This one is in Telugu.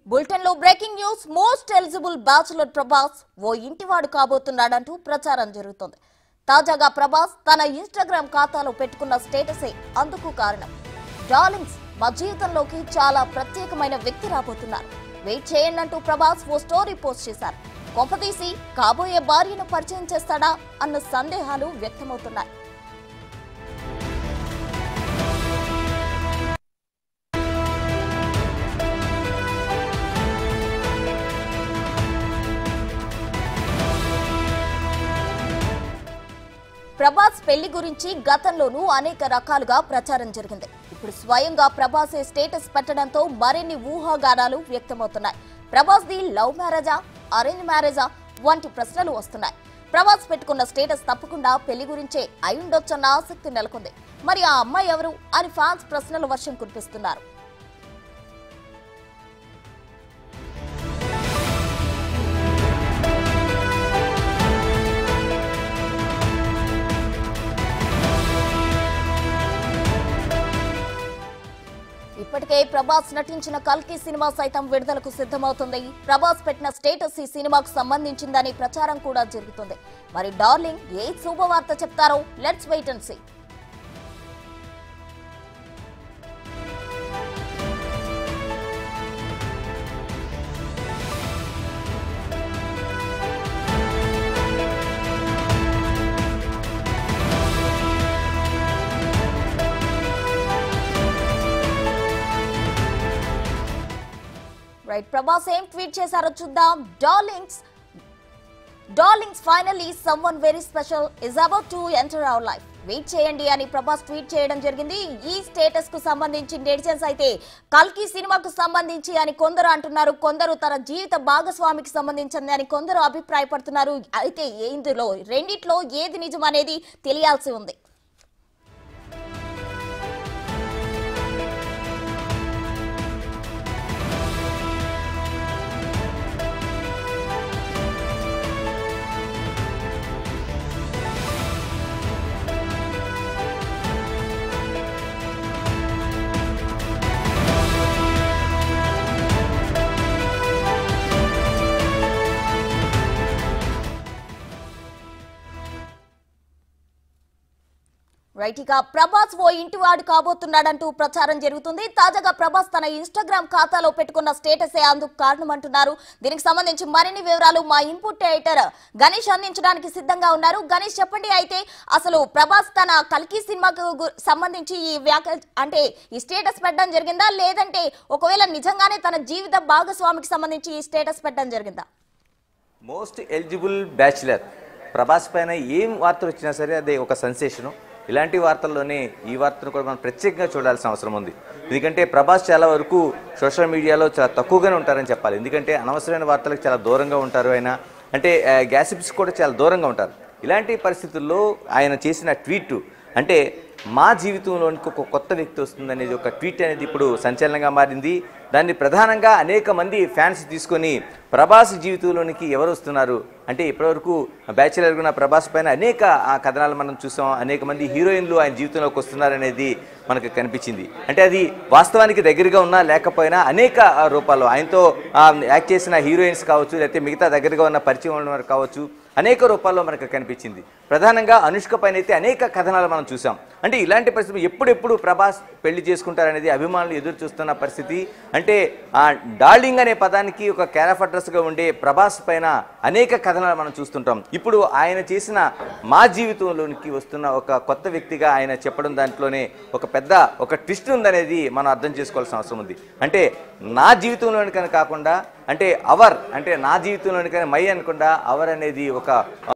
బులెటిన్ లో breaking news most eligible bachelor Prabhas ఓ ఇంటివాడు కాబోతున్నాడంటూ ప్రచారం జరుగుతోంది తాజాగా ప్రభాస్ తన ఇన్స్టాగ్రామ్ ఖాతాలో పెట్టుకున్న స్టేటసే అందుకు కారణం డార్లింగ్స్ మా జీవితంలోకి చాలా ప్రత్యేకమైన వ్యక్తి రాబోతున్నారు వెయిట్ చేయండి అంటూ ప్రభాస్ ఓ స్టోరీ పోస్ట్ చేశారు కొంపదీసి కాబోయే భార్యను పరిచయం చేస్తాడా అన్న సందేహాలు వ్యక్తమవుతున్నాయి ప్రభాస్ పెళ్లి గురించి గతంలోనూ అనేక రకాలుగా ప్రచారం జరిగింది ఇప్పుడు స్వయంగా ప్రభాసే స్టేటస్ పెట్టడంతో మరిన్ని ఊహాగానాలు వ్యక్తమవుతున్నాయి ప్రభాస్ ది లవ్ మ్యారేజా అరేంజ్ మ్యారేజా వంటి ప్రశ్నలు వస్తున్నాయి ప్రభాస్ పెట్టుకున్న స్టేటస్ తప్పకుండా పెళ్లి గురించే అయి ఉండొచ్చన్న ఆసక్తి నెలకొంది మరి ఆ అమ్మాయి ఎవరు అని ఫ్యాన్స్ ప్రశ్నల వర్షం కురిపిస్తున్నారు ఇప్పటికే ప్రభాస్ నటించిన కల్కి సినిమా సైతం విడుదలకు సిద్ధమవుతుంది ప్రభాస్ పెట్టిన స్టేటస్ ఈ సినిమాకు సంబంధించిందని ప్రచారం కూడా జరుగుతుంది మరి డార్లింగ్ ఏ శుభవార్త చెప్తారో let's wait and see right Prabhas ఏం ట్వీట్ చేశారో చూద్దాం darlings darlings finally someone very special is about to enter our life wait చేయండి అని ప్రభాస్ ట్వీట్ చేయడం జరిగింది ఈ స్టేటస్ కు సంబంధించి నెటిజన్స్ అయితే కల్కి సినిమాకు సంబంధించి అని కొందరు అంటున్నారు కొందరు తన జీవిత భాగస్వామికి సంబంధించింది అని కొందరు అభిప్రాయపడుతున్నారు అయితే ఇందులో రెండిట్లో ఏది నిజం అనేది తెలియాల్సి ఉంది రైట్ ఇక ప్రభాస్ ఓ ఇంటివాడు కాబోతున్నాడంటూ ప్రచారం జరుగుతుంది తాజాగా ప్రభాస్ తన ఇన్స్టాగ్రామ్ ఖాతాలో పెట్టుకున్న స్టేటసే అందుకు కారణమంటున్నారు దీనికి సంబంధించి మరిన్ని వివరాలు మా ఇన్పుట్ ఎడిటర్ గణేష్ అందించడానికి సిద్ధంగా ఉన్నారు గణేష్ చెప్పండి అయితే అసలు ప్రభాస్ తన కల్కి సినిమాకు గు- సంబంధించి ఈ వ్యాఖ్య అంటే ఈ స్టేటస్ పెట్టడం జరిగిందా లేదంటే ఒకవేళ నిజంగానే తన జీవిత భాగస్వామికి సంబంధించి ఈ స్టేటస్ పెట్టడం జరిగిందా మోస్ట్ ఎలిజిబుల్ బ్యాచిలర్ ప్రభాస్ పైన ఏం వార్తలు వచ్చినా సరే అది ఒక సెన్సేషను ఇలాంటి వార్తల్లోనే ఈ వార్తను కూడా మనం ప్రత్యేకంగా చూడాల్సిన అవసరం ఉంది ఎందుకంటే ప్రభాస్ చాలా వరకు సోషల్ మీడియాలో చాలా తక్కువగానే ఉంటారని చెప్పాలి ఎందుకంటే అనవసరమైన వార్తలకు చాలా దూరంగా ఉంటారు ఆయన అంటే గ్యాసిప్స్ కూడా చాలా దూరంగా ఉంటారు ఇలాంటి పరిస్థితుల్లో ఆయన చేసిన ట్వీట్ అంటే మా జీవితంలోనికి ఒక కొత్త వ్యక్తి వస్తుంది అనేది ఒక ట్వీట్ అనేది ఇప్పుడు సంచలనంగా మారింది దాన్ని ప్రధానంగా అనేక మంది ఫ్యాన్స్ తీసుకొని ప్రభాస్ జీవితంలోనికి ఎవరు వస్తున్నారు అంటే ఇప్పటివరకు బ్యాచిలర్గా ఉన్న ప్రభాస్ పైన అనేక ఆ, కథనాలు మనం చూసాం అనేక మంది హీరోయిన్లు ఆయన జీవితంలోకి వస్తున్నారనేది మనకు కనిపించింది అంటే అది వాస్తవానికి దగ్గరగా ఉన్నా లేకపోయినా అనేక ఆ, రూపాల్లో ఆయనతో ఆ, యాక్ట్ చేసిన హీరోయిన్స్ కావచ్చు లేకపోతే మిగతా దగ్గరగా ఉన్న పరిచయం ఉన్న వారు కావచ్చు అనేక రూపాల్లో మనకు కనిపించింది ప్రధానంగా అనుష్క పైన అయితే అనేక కథనాలు మనం చూసాం అంటే ఇలాంటి పరిస్థితి ఎప్పుడెప్పుడు ప్రభాస్ పెళ్లి చేసుకుంటారనేది అభిమానులు ఎదురు చూస్తున్న పరిస్థితి అంటే ఆ డార్లింగ్ అనే పదానికి ఒక క్యారఫ్ అడ్రస్గా ఉండే ప్రభాస్ పైన అనేక కథనాలు మనం చూస్తుంటాం ఇప్పుడు ఆయన చేసిన మా జీవితంలోనికి వస్తున్న ఒక కొత్త వ్యక్తిగా ఆయన చెప్పడం దాంట్లోనే ఒక పెద్ద ఒక ట్విస్ట్ ఉందనేది మనం అర్థం చేసుకోవాల్సిన అవసరం ఉంది అంటే నా జీవితంలోనికని కాకుండా అంటే అవర్ అంటే నా జీవితంలోనికని మై అనకుండా అవర్ అనేది ఒక